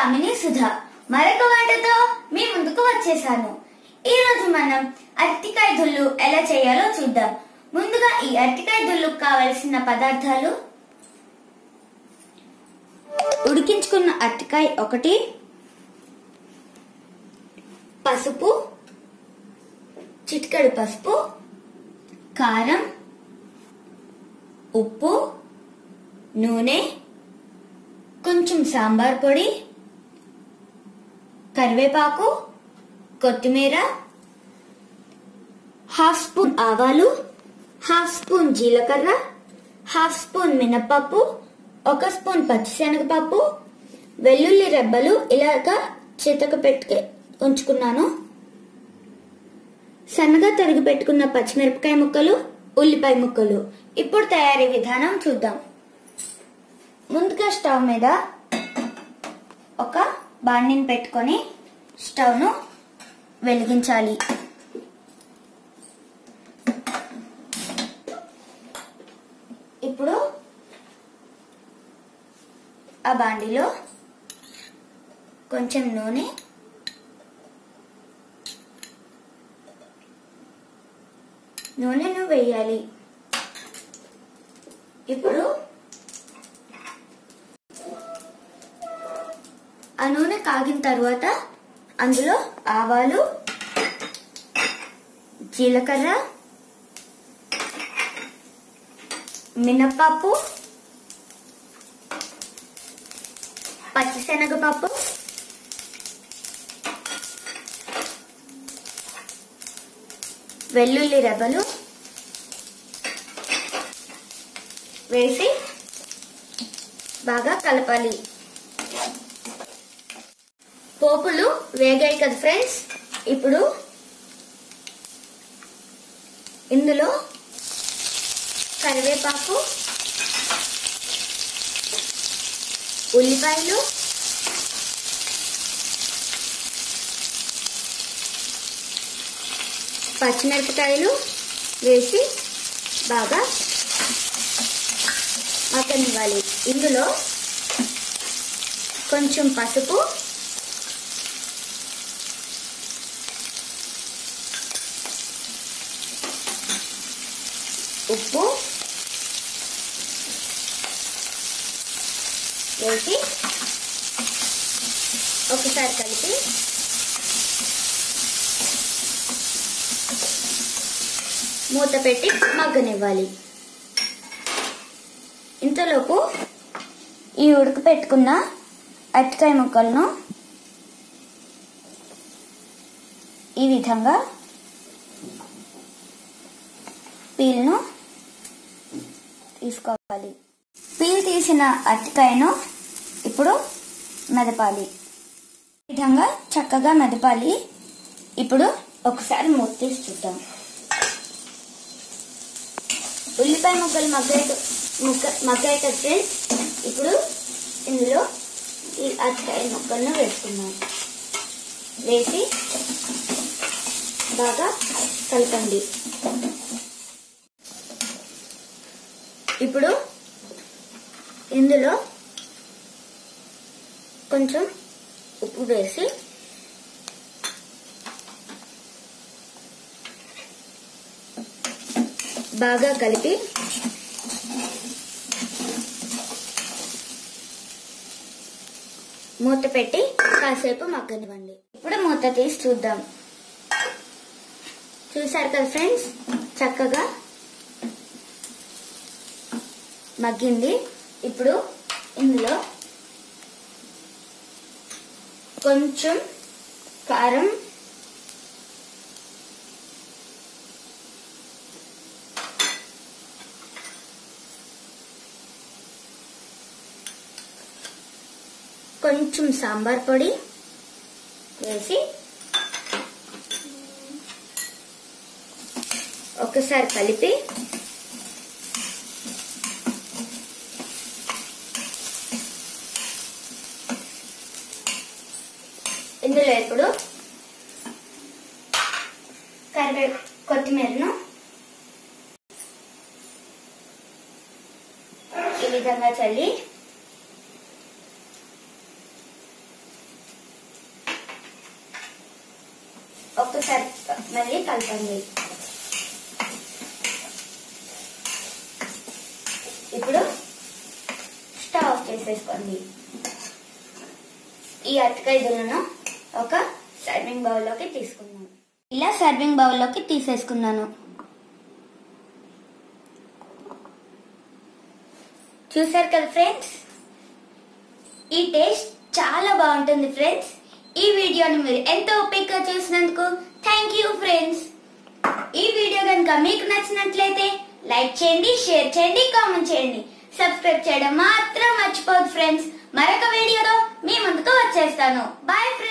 కామిని సుధా మరొక వంటతో మీ ముందుకు వచ్చేసాను ఈ రోజు మనం అరటికాయ దుల్లు ఎలా చేయాలో చూద్దాం ముందుగా ఈ అరటికాయ దుల్లుకు కావలసిన పదార్థాలు ఉడికించుకున్న అరటికాయ ఒకటి పసుపు చిటికెడు పసుపు కారం ఉప్పు నూనె కొంచెం సాంబార్ పొడి కరివేపాకు కొత్తిమీర హాఫ్ స్పూన్ ఆవాలు హాఫ్ స్పూన్ జీలకర్ర హాఫ్ స్పూన్ మినప్పప్పు ఒక స్పూన్ పచ్చిశనగపప్పు వెల్లుల్లి రెబ్బలు ఇలాగా చితక పెట్టుకు ఉంచుకున్నాను సన్నగా తరిగి పెట్టుకున్న పచ్చిమిరపకాయ ముక్కలు ఉల్లిపాయ ముక్కలు ఇప్పుడు తయారీ విధానం చూద్దాం ముందుగా స్టవ్ మీద ఒక బాండిని పెట్టుకొని స్టవ్ను వెలిగించాలి ఇప్పుడు ఆ బాండిలో కొంచెం నూనె నూనెను వేయాలి ఇప్పుడు ఆ నూనె కాగిన తర్వాత అందులో ఆవాలు జీలకర్ర మినప్పప్పు పచ్చిశనగపప్పు వెల్లుల్లి రెబ్బలు వేసి బాగా కలపాలి పోపులు వేగాయి కదా ఫ్రెండ్స్ ఇప్పుడు ఇందులో కరివేపాకు ఉల్లిపాయలు పచ్చిమిరపకాయలు వేసి బాగా మగ్గనివ్వాలి ఇందులో కొంచెం పసుపు ఉప్పు వేసి ఒకసారి కలిపి మూత పెట్టి మగ్గనివ్వాలి ఇంతలోపు ఈ ఉడక పెట్టుకున్న అరటికాయ ముక్కలను ఈ విధంగా పీల్ను తీసుకోవాలి పీల్ తీసిన అరటికాయను ఇప్పుడు మెదపాలి ఈ విధంగా చక్కగా మెదపాలి ఇప్పుడు ఒకసారి మూత తీసి చూద్దాం ఉల్లిపాయ ముక్కలు మగ్గాయి ముక్క మగ్గాయి కదా ఫ్రెండ్స్ ఇప్పుడు ఇందులో ఈ అరటికాయ ముక్కలను వేసుకున్నాం వేసి బాగా కలపండి ఇప్పుడు ఇందులో కొంచెం ఉప్పు వేసి బాగా కలిపి మూత పెట్టి కాసేపు మగ్గనివ్వండి ఇప్పుడు మూత తీసి చూద్దాం చూసారు కదా ఫ్రెండ్స్ చక్కగా మగ్గింది ఇప్పుడు ఇందులో కొంచెం కారం కొంచెం సాంబార్ పొడి వేసి ఒకసారి కలిపి ఇందులో ఇప్పుడు కరివే కొత్తిమీరను ఈ విధంగా చల్లి ఒక్కసారి మళ్ళీ కలపండి ఇప్పుడు స్టవ్ ఆఫ్ చేసేసుకోండి ఈ అరటికాయ దులను ఒక సర్వింగ్ బౌల్లోకి తీసుకుందాం ఇలా సర్వింగ్ బౌల్లోకి తీసేసుకున్నాను చూసారు కదా ఫ్రెండ్స్ ఈ టేస్ట్ చాలా బాగుంటుంది ఫ్రెండ్స్ ఈ వీడియోని మీరు ఎంతో ఓపికగా చూసినందుకు థ్యాంక్ యూ ఫ్రెండ్స్ ఈ వీడియో కనుక మీకు నచ్చినట్లయితే లైక్ చేయండి షేర్ చేయండి కామెంట్ చేయండి సబ్స్క్రైబ్ చేయడం మాత్రం మర్చిపోదు ఫ్రెండ్స్ మరొక వీడియోలో మీ ముందుకు వచ్చేస్తాను బాయ్ ఫ్రెండ్స్